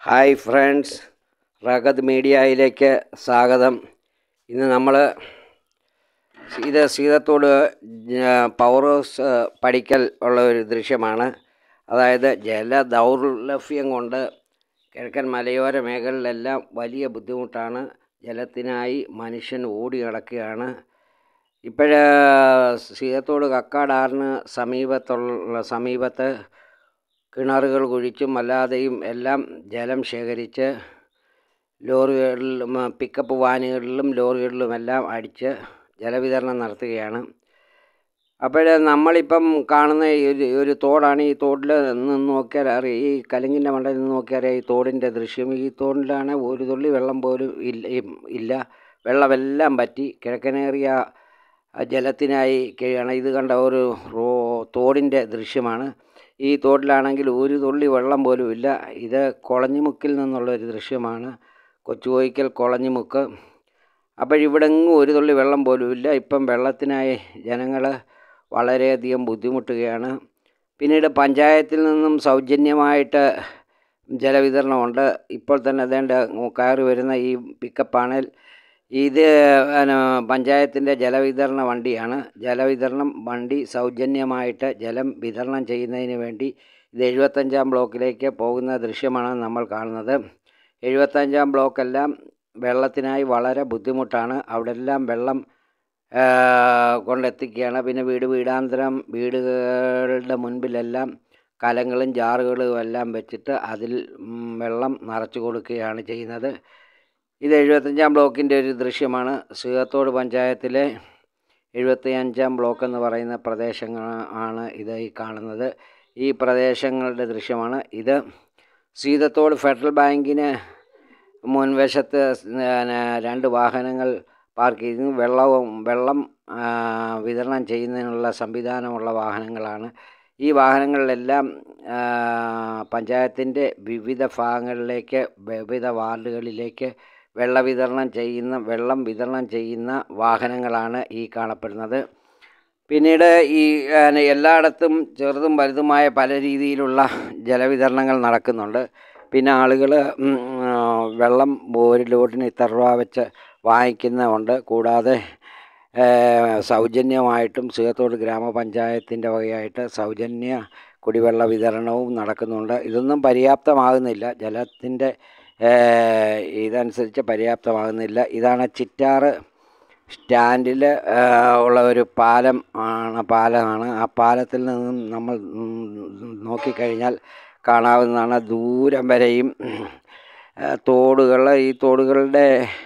hi friends റഗത് മീഡിയയിലേക്ക് സ്വാഗതം ഇന്ന് നമ്മൾ ഇത് സീതത്തോട് പവർ ഹൗസ് പഠിക്കൽ ഉള്ള ഒരു ദൃശ്യമാണ് അതായത് ജല ദൗർലഭ്യം കൊണ്ട് കിഴക്കൻ മലയോര മേഖലയിലെല്ലാം വലിയ ബുദ്ധിമുട്ടാണ് ജലത്തിനായി മനുഷ്യൻ ഓടി നടക്കുകയാണ് ഇപ്പോഴ് സീതത്തോട് കക്കാടാറിന് സമീപത്തുള്ള സമീപത്ത് കിണറുകൾ കുഴിച്ചും അല്ലാതെയും എല്ലാം ജലം ശേഖരിച്ച് ലോറികളിലും പിക്കപ്പ് വാനുകളിലും ലോറികളിലുമെല്ലാം അടിച്ച് ജലവിതരണം നടത്തുകയാണ് അപ്പോൾ നമ്മളിപ്പം കാണുന്ന ഈ ഒരു ഒരു തോടാണ് ഈ തോട്ടിൽ നിന്ന് നോക്കിയാൽ അറിയാം ഈ കലുങ്ങിൻ്റെ മണ്ടയിൽ നിന്ന് നോക്കിയാൽ അറിയാം ഈ തോടിൻ്റെ ദൃശ്യം ഈ തോടിലാണ് ഒരു തുള്ളി വെള്ളം പോലും ഇല്ല ഇല്ല വെള്ളമെല്ലാം പറ്റി കിഴക്കനേറിയ ജലത്തിനായി കഴിയാണ് ഇത് കണ്ട ഒരു റോ തോടിൻ്റെ ദൃശ്യമാണ് ഈ തോട്ടിലാണെങ്കിൽ ഒരു തുള്ളി വെള്ളം പോലും ഇല്ല ഇത് കൊളഞ്ഞിമുക്കിൽ നിന്നുള്ള ഒരു ദൃശ്യമാണ് കൊച്ചുകോയിക്കൽ കൊളഞ്ഞിമുക്ക് അപ്പോൾ ഇവിടെങ്ങും ഒരു തുള്ളി വെള്ളം പോലും ഇല്ല ഇപ്പം വെള്ളത്തിനായി ജനങ്ങൾ വളരെയധികം ബുദ്ധിമുട്ടുകയാണ് പിന്നീട് പഞ്ചായത്തിൽ നിന്നും സൗജന്യമായിട്ട് ജലവിതരണമുണ്ട് ഇപ്പോൾ തന്നെ അതേണ്ട കയറി വരുന്ന ഈ പിക്കപ്പാണേൽ ഇത് പഞ്ചായത്തിൻ്റെ ജലവിതരണ വണ്ടിയാണ് ജലവിതരണം വണ്ടി സൗജന്യമായിട്ട് ജലം വിതരണം ചെയ്യുന്നതിന് വേണ്ടി ഇത് എഴുപത്തഞ്ചാം ബ്ലോക്കിലേക്ക് പോകുന്ന ദൃശ്യമാണ് നമ്മൾ കാണുന്നത് എഴുപത്തഞ്ചാം ബ്ലോക്കെല്ലാം വെള്ളത്തിനായി വളരെ ബുദ്ധിമുട്ടാണ് അവിടെ എല്ലാം വെള്ളം കൊണ്ടെത്തിക്കുകയാണ് പിന്നെ വീട് വീടാന്തരം വീടുകളുടെ മുൻപിലെല്ലാം കലങ്ങളും ജാറുകളും എല്ലാം വെച്ചിട്ട് അതിൽ വെള്ളം നിറച്ചു കൊടുക്കുകയാണ് ചെയ്യുന്നത് ഇത് എഴുപത്തഞ്ചാം ബ്ലോക്കിൻ്റെ ഒരു ദൃശ്യമാണ് സീതത്തോട് പഞ്ചായത്തിലെ എഴുപത്തി അഞ്ചാം ബ്ലോക്ക് എന്ന് പറയുന്ന പ്രദേശങ്ങൾ ആണ് ഇത് ഈ കാണുന്നത് ഈ പ്രദേശങ്ങളുടെ ദൃശ്യമാണ് ഇത് സീതത്തോട് ഫെഡറൽ ബാങ്കിന് മുൻവശത്ത് രണ്ട് വാഹനങ്ങൾ പാർക്ക് ചെയ്തു വെള്ളവും വെള്ളം വിതരണം ചെയ്യുന്നതിനുള്ള സംവിധാനമുള്ള വാഹനങ്ങളാണ് ഈ വാഹനങ്ങളിലെല്ലാം പഞ്ചായത്തിൻ്റെ വിവിധ ഭാഗങ്ങളിലേക്ക് വിവിധ വാർഡുകളിലേക്ക് വെള്ള വിതരണം ചെയ്യുന്ന വെള്ളം വിതരണം ചെയ്യുന്ന വാഹനങ്ങളാണ് ഈ കാണപ്പെടുന്നത് പിന്നീട് ഈ എല്ലായിടത്തും ചെറുതും വലുതുമായ പല രീതിയിലുള്ള ജലവിതരണങ്ങൾ നടക്കുന്നുണ്ട് പിന്നെ ആളുകൾ വെള്ളം ഒരു ലോഡിന് ഇത്ര രൂപ വെച്ച് വാങ്ങിക്കുന്നുണ്ട് കൂടാതെ സൗജന്യമായിട്ടും സീതത്തോട് ഗ്രാമപഞ്ചായത്തിൻ്റെ വകയായിട്ട് സൗജന്യ കുടിവെള്ള വിതരണവും നടക്കുന്നുണ്ട് ഇതൊന്നും പര്യാപ്തമാകുന്നില്ല ജലത്തിൻ്റെ ഇതനുസരിച്ച് പര്യാപ്തമാകുന്നില്ല ഇതാണ് ചിറ്റാറ് സ്റ്റാൻഡിൽ ഉള്ള ഒരു പാലം ആണ് പാലമാണ് ആ പാലത്തിൽ നിന്നും നമ്മൾ നോക്കിക്കഴിഞ്ഞാൽ കാണാവുന്നതാണ് ദൂരം വരെയും തോടുകൾ ഈ തോടുകളുടെ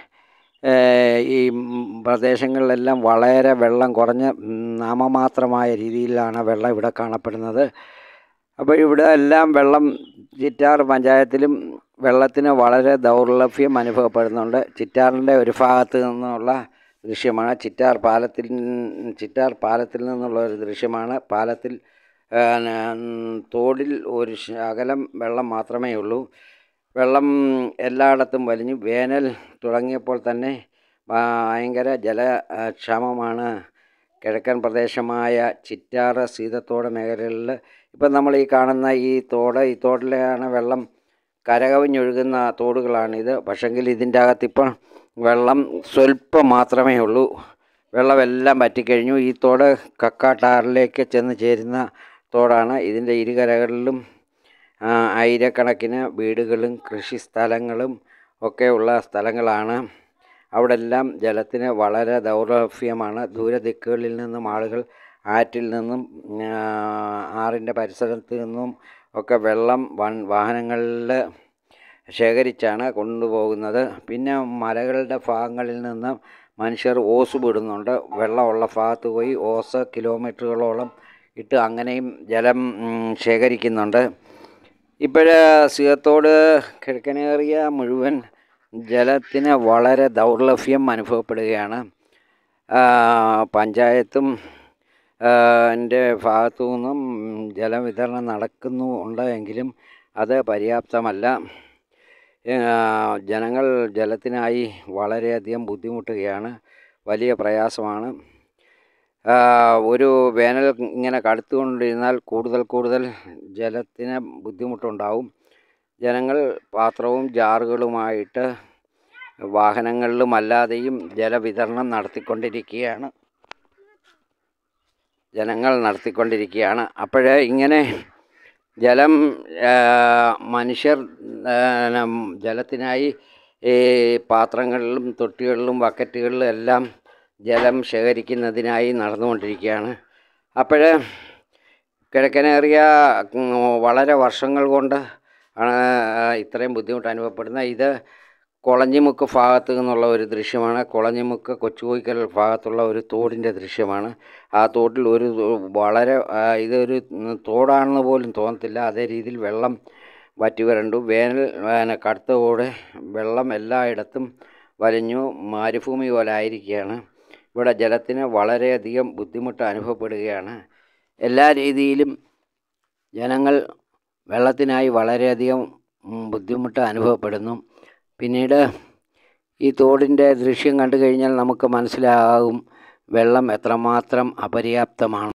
ഈ പ്രദേശങ്ങളിലെല്ലാം വളരെ വെള്ളം കുറഞ്ഞ നാമമാത്രമായ രീതിയിലാണ് വെള്ളം ഇവിടെ കാണപ്പെടുന്നത് അപ്പോൾ ഇവിടെ എല്ലാം വെള്ളം ചിറ്റാർ പഞ്ചായത്തിലും വെള്ളത്തിന് വളരെ ദൗർലഭ്യം അനുഭവപ്പെടുന്നുണ്ട് ചിറ്റാറിൻ്റെ ഒരു ഭാഗത്ത് നിന്നുള്ള ദൃശ്യമാണ് ചിറ്റാർ പാലത്തിൽ ചിറ്റാർ പാലത്തിൽ നിന്നുള്ള ഒരു ദൃശ്യമാണ് പാലത്തിൽ തോടിൽ ഒരു ശകലം വെള്ളം മാത്രമേ ഉള്ളൂ വെള്ളം എല്ലായിടത്തും വലിഞ്ഞു വേനൽ തുടങ്ങിയപ്പോൾ തന്നെ ഭയങ്കര ജലക്ഷാമമാണ് കിഴക്കൻ പ്രദേശമായ ചിറ്റാറ് സീതത്തോട് മേഖലകളിൽ ഇപ്പം നമ്മൾ ഈ കാണുന്ന ഈ തോട് ഈ തോട്ടിലാണ് വെള്ളം കരകവിഞ്ഞൊഴുകുന്ന തോടുകളാണിത് പക്ഷെങ്കിൽ ഇതിൻ്റെ അകത്തിപ്പം വെള്ളം സ്വല്പം മാത്രമേ ഉള്ളൂ വെള്ളമെല്ലാം വറ്റിക്കഴിഞ്ഞു ഈ തോട് കക്കാട്ടാറിലേക്ക് ചെന്ന് ചേരുന്ന തോടാണ് ഇതിൻ്റെ ഇരുകരകളിലും ആയിരക്കണക്കിന് വീടുകളും കൃഷി സ്ഥലങ്ങളും ഒക്കെ ഉള്ള സ്ഥലങ്ങളാണ് അവിടെ എല്ലാം ജലത്തിന് വളരെ ദൗർലഭ്യമാണ് ദൂരദിക്കുകളിൽ നിന്നും ആളുകൾ ആറ്റിൽ നിന്നും ആറിൻ്റെ പരിസരത്ത് നിന്നും ഒക്കെ വെള്ളം വൺ വാഹനങ്ങളിൽ ശേഖരിച്ചാണ് കൊണ്ടുപോകുന്നത് പിന്നെ മലകളുടെ ഭാഗങ്ങളിൽ നിന്ന് മനുഷ്യർ ഓസ് വിടുന്നുണ്ട് വെള്ളമുള്ള ഭാഗത്ത് പോയി ഓസ് കിലോമീറ്ററുകളോളം ഇട്ട് അങ്ങനെയും ജലം ശേഖരിക്കുന്നുണ്ട് ഇപ്പോഴ് സീതത്തോട് കിഴക്കനേറിയ മുഴുവൻ ജലത്തിന് വളരെ ദൗർലഭ്യം അനുഭവപ്പെടുകയാണ് പഞ്ചായത്തും എൻ്റെ ഭാഗത്തു നിന്നും ജലവിതരണം നടക്കുന്നു ഉണ്ട് എങ്കിലും അത് പര്യാപ്തമല്ല ജനങ്ങൾ ജലത്തിനായി വളരെയധികം ബുദ്ധിമുട്ടുകയാണ് വലിയ പ്രയാസമാണ് ഒരു വേനൽ ഇങ്ങനെ കടുത്തുകൊണ്ടിരുന്നാൽ കൂടുതൽ കൂടുതൽ ജലത്തിന് ബുദ്ധിമുട്ടുണ്ടാവും ജനങ്ങൾ പാത്രവും ജാറുകളുമായിട്ട് വാഹനങ്ങളിലും അല്ലാതെയും ജലവിതരണം നടത്തിക്കൊണ്ടിരിക്കുകയാണ് ജനങ്ങൾ നടത്തിക്കൊണ്ടിരിക്കുകയാണ് അപ്പോൾ ഇങ്ങനെ ജലം മനുഷ്യർ ജലത്തിനായി ഈ പാത്രങ്ങളിലും തൊട്ടികളിലും ബക്കറ്റുകളിലും എല്ലാം ജലം ശേഖരിക്കുന്നതിനായി നടന്നുകൊണ്ടിരിക്കുകയാണ് അപ്പോൾ കിഴക്കനേറിയ വളരെ വർഷങ്ങൾ കൊണ്ട് ആണ് ഇത്രയും ബുദ്ധിമുട്ട് അനുഭവപ്പെടുന്നത് ഇത് കൊളഞ്ഞിമുക്ക് ഭാഗത്ത് നിന്നുള്ള ഒരു ദൃശ്യമാണ് കൊളഞ്ഞിമുക്ക് കൊച്ചുകോയിക്കൽ ഭാഗത്തുള്ള ഒരു തോടിൻ്റെ ദൃശ്യമാണ് ആ തോട്ടിൽ ഒരു വളരെ ഇതൊരു തോടാണെന്ന് പോലും തോന്നത്തില്ല അതേ രീതിയിൽ വെള്ളം വറ്റി വരണ്ടു വേനൽ പിന്നെ കടുത്തോടെ വെള്ളം എല്ലായിടത്തും വലിഞ്ഞു മരുഭൂമി പോലെ ആയിരിക്കുകയാണ് ഇവിടെ ജലത്തിന് വളരെയധികം ബുദ്ധിമുട്ട് അനുഭവപ്പെടുകയാണ് എല്ലാ രീതിയിലും ജനങ്ങൾ വെള്ളത്തിനായി വളരെയധികം ബുദ്ധിമുട്ട് അനുഭവപ്പെടുന്നു പിന്നീട് ഈ തോടിൻ്റെ ദൃശ്യം കണ്ടു കഴിഞ്ഞാൽ നമുക്ക് മനസ്സിലാകും വെള്ളം എത്രമാത്രം അപര്യാപ്തമാണ്